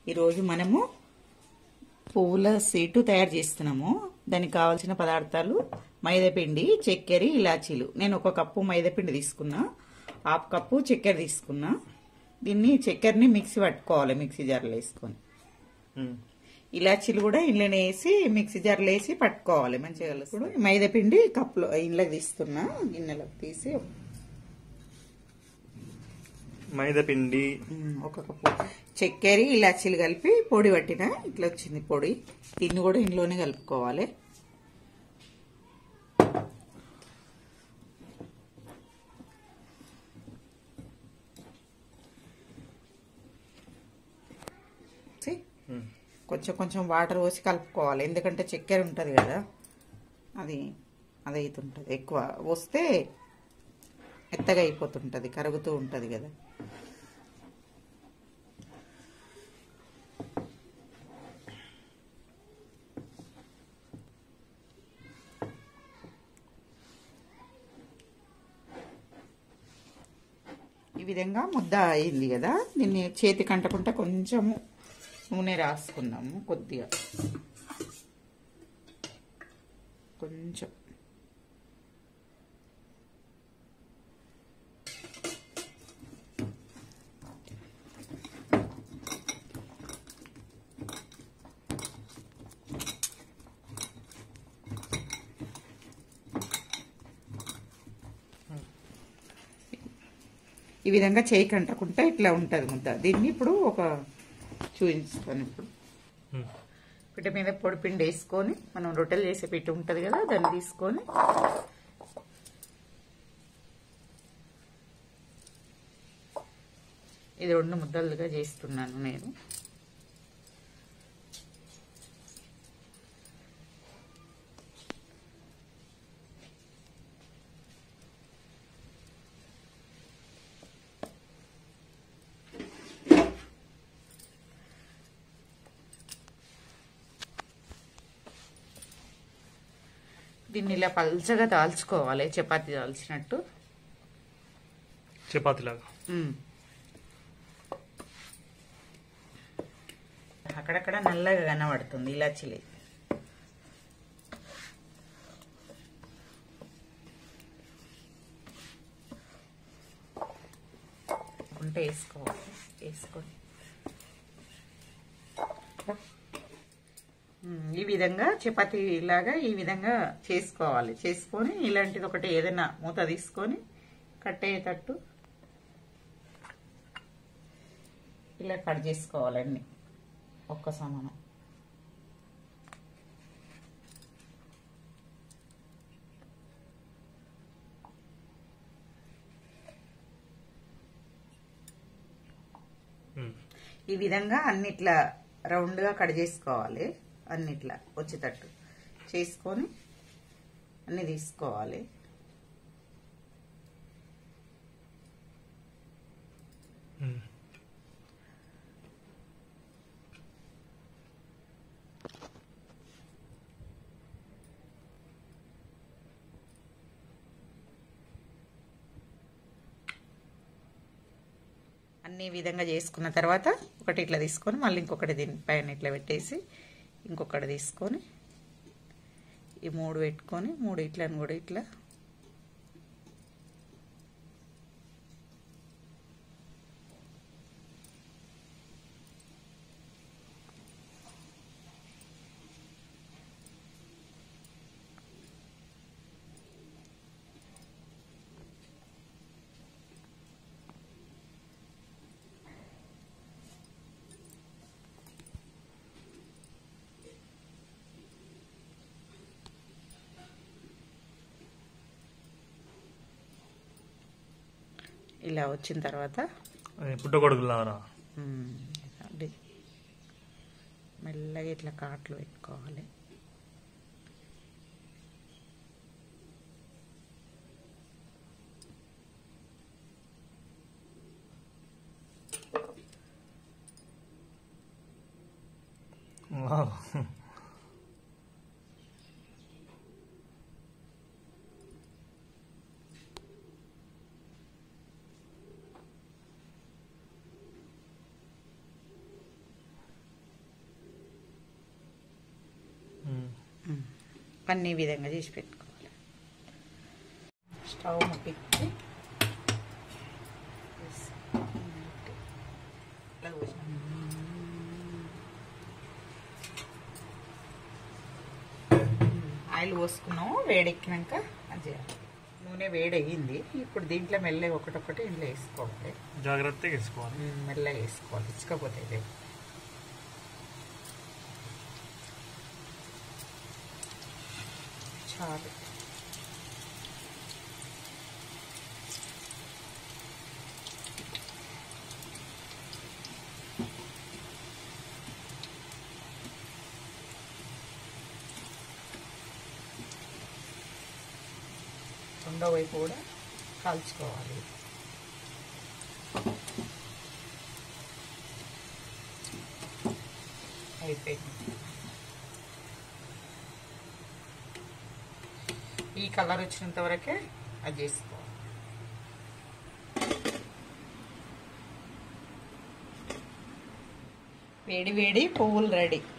ఈరోజు మనము పువ్వుల సీటు తయారు చేస్తున్నాము దానికి కావాల్సిన పదార్థాలు మైదాపిండి చక్కెర ఇలాచీలు నేను ఒక కప్పు మైదాపిండి తీసుకున్నా హాఫ్ కప్పు చక్కెర తీసుకున్నా దీన్ని చక్కెరని మిక్సీ పట్టుకోవాలి మిక్సీ జార్లో వేసుకొని ఇలాచీలు కూడా ఇంట్లోనే వేసి మిక్సీ జార్లో వేసి పట్టుకోవాలి మంచిగా ఇప్పుడు మైదాపిండి కప్పులో ఇంట్లోకి తీస్తున్నా గిన్నెలోకి తీసి మైదా పిండి ఉమ్, ఒక కప్పు చక్కెర ఇలాచీలు కలిపి పొడి పట్టిన ఇట్లా వచ్చింది పొడి దీన్ని కూడా ఇంట్లోనే కలుపుకోవాలి See? కొంచెం కొంచెం వాటర్ పోసి కలుపుకోవాలి ఎందుకంటే చక్కెర ఉంటుంది కదా అది అది అవుతుంటుంది ఎక్కువ వస్తే మెత్తగా అయిపోతుంటుంది కరుగుతూ ఉంటుంది కదా ఈ విధంగా ముద్ద అయింది కదా దీన్ని చేతికి అంటకుండా కొంచెము నూనె రాసుకుందాము కొద్దిగా కొంచెం ఈ విధంగా చేయికి అంటకుండా ఇట్లా ఉంటుంది ముద్ద దీన్ని ఇప్పుడు ఒక చూపిస్తాను ఇప్పుడు పిట్ట మీద పొడి పిండి వేసుకొని మనం రొట్టెలు చేసే పిట్ట ఉంటుంది కదా దాన్ని తీసుకొని ఇది రెండు ముద్దలుగా చేస్తున్నాను నేను దీన్ని ఇలా పల్చగా దాల్చుకోవాలి చపాతీ దాల్చినట్టు చపాతి లాగా ఉమ్. అక్కడక్కడ నల్లగా కనబడుతుంది ఇలాచిలి ఉంటే వేసుకోవాలి వేసుకొని ఉమ్, ఈ విధంగా చపాతీ లాగా ఈ విధంగా చేసుకోవాలి చేసుకొని ఇలాంటిది ఒకటి ఏదైనా మూత తీసుకొని కట్టేటట్టు ఇలా కట్ చేసుకోవాలండి ఒక్క సమానం ఉమ్. ఈ విధంగా అన్నిట్లా రౌండ్గా కట్ చేసుకోవాలి అన్నిట్లా వచ్చేటట్టు చేసుకొని అన్ని తీసుకోవాలి ఉమ్. అన్ని ఈ విధంగా చేసుకున్న తర్వాత ఒకటి ఇట్లా తీసుకొని మళ్ళీ ఇంకొకటి దీని పైన ఇట్లా పెట్టేసి ఇంకొకటి తీసుకొని ఈ మూడు పెట్టుకొని మూడు ఇట్లని కూడా ఇట్లా ఇలా వచ్చిన తర్వాత అది పుట్టగొడుగులారా మ్మ్, అది మెల్లగా ఇట్లా కాట్లు పెట్టుకోవాలి వావ్. అన్ని ఈ విధంగా చేసి పెట్టుకోవాలి స్టవ్ ముట్టించి ఇట్లా పోసినాం. ఆయిల్ పోసుకున్నాము వేడెక్కినాక అది చేయాలి నూనె వేడయ్యింది ఇప్పుడు దీంట్లో మెల్లగా ఒకటొకటి ఇంట్లో వేసుకోవాలి జాగ్రత్తగా వేసుకోవాలి ఉమ్, మెల్లగా వేసుకోవాలి ఇచ్చకపోతే ఇదే చాలు రెండో వైపు కూడా కాల్చుకోవాలి అయిపోయింది ఈ కలర్ వచ్చినంత వరకే అది చేసుకోవాలి వేడి వేడి పువ్వులు రెడీ